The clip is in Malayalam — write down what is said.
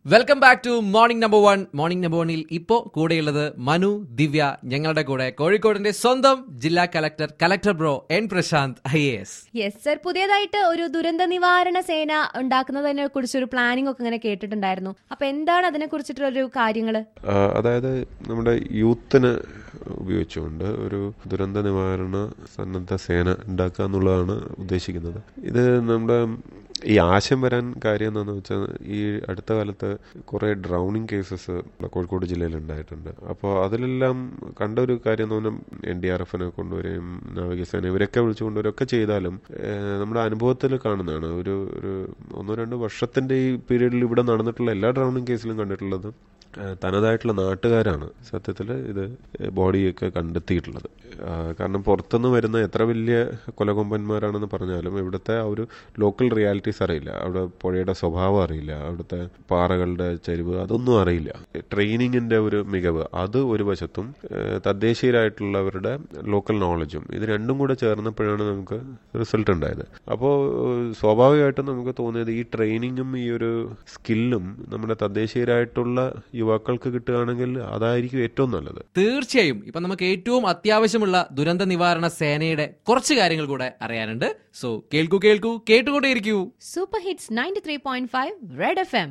welcome back to morning number one morning number വണ്ണിൽ ഇപ്പോ കൂടെയുള്ളത് മനു ദിവ്യ ഞങ്ങളുടെ കൂടെ കോഴിക്കോടിന്റെ സ്വന്തം ജില്ലാ collector collector bro N Prashanth I A S yes sir പുതിയതായിട്ട് ഒരു ദുരന്ത നിവാരണ സേന ഉണ്ടാക്കുന്നതിനെ കുറിച്ചൊരു പ്ലാനിംഗ് ഒക്കെ ഇങ്ങനെ കേട്ടിട്ടുണ്ടായിരുന്നു അപ്പൊ എന്താണ് അതിനെ കുറിച്ചിട്ടുള്ളൊരു കാര്യങ്ങള് ആ, അതായത് നമ്മുടെ യൂത്തിനെ ഉപയോഗിച്ചുകൊണ്ട് ഒരു ദുരന്ത നിവാരണ സന്നദ്ധ സേന ഉണ്ടാക്കുക എന്നുള്ളതാണ് ഉദ്ദേശിക്കുന്നത് ഇത് നമ്മുടെ ഈ ആശയം വരാൻ കാര്യം എന്താണെന്ന് വെച്ചാൽ ഈ അടുത്ത കാലത്ത് കുറേ ഡ്രൗണിങ് കേസസ് കോഴിക്കോട് ജില്ലയിൽ ഉണ്ടായിട്ടുണ്ട് അപ്പോൾ അതിലെല്ലാം കണ്ട ഒരു കാര്യം എന്ന് പറഞ്ഞാൽ എൻ ഡി ആർ എഫിനെ കൊണ്ടുവരികയും നാവികസേന ഇവരൊക്കെ വിളിച്ചു കൊണ്ടുവരികയൊക്കെ ചെയ്താലും ഏഹ്, നമ്മുടെ അനുഭവത്തിൽ കാണുന്നതാണ് ഒരു ഒരു ഒന്നോ രണ്ടോ വർഷത്തിന്റെ ഈ പീരീഡിൽ ഇവിടെ നടന്നിട്ടുള്ള എല്ലാ ഡ്രൗണിങ് കേസിലും കണ്ടിട്ടുള്ളത് ഏഹ്, തനതായിട്ടുള്ള നാട്ടുകാരാണ് സത്യത്തിൽ ഇത് ബോഡിയൊക്കെ കണ്ടെത്തിയിട്ടുള്ളത് ആ, കാരണം പുറത്തുനിന്ന് വരുന്ന എത്ര വലിയ കൊലകൊമ്പന്മാരാണെന്ന് പറഞ്ഞാലും ഇവിടുത്തെ ആ ഒരു ലോക്കൽ റിയാലിറ്റീസ് അറിയില്ല അവിടെ പുഴയുടെ സ്വഭാവം അറിയില്ല അവിടുത്തെ പാറകളുടെ ചരിവ് അതൊന്നും അറിയില്ല ട്രെയിനിങ്ങിന്റെ ഒരു മികവ് അത് ഒരു വശത്തും ഏഹ്, തദ്ദേശീയരായിട്ടുള്ളവരുടെ ലോക്കൽ നോളജും ഇത് രണ്ടും കൂടെ ചേർന്നപ്പോഴാണ് നമുക്ക് റിസൾട്ട് ഉണ്ടായത് അപ്പോൾ സ്വാഭാവികമായിട്ടും നമുക്ക് തോന്നിയത് ഈ ട്രെയിനിങ്ങും ഈ ഒരു സ്കില്ലും നമ്മുടെ തദ്ദേശീയരായിട്ടുള്ള യുവാക്കൾക്ക് കിട്ടുകയാണെങ്കിൽ അതായിരിക്കും ഏറ്റവും നല്ലത് തീർച്ചയായും ഇപ്പൊ നമുക്ക് ഏറ്റവും അത്യാവശ്യമുള്ള ദുരന്ത നിവാരണ സേനയുടെ കുറച്ച് കാര്യങ്ങൾ കൂടെ അറിയാനുണ്ട് സോ കേൾക്കൂ കേൾക്കൂ കേട്ടുകൊണ്ടേയിരിക്കൂ super hits ninety three point five red F M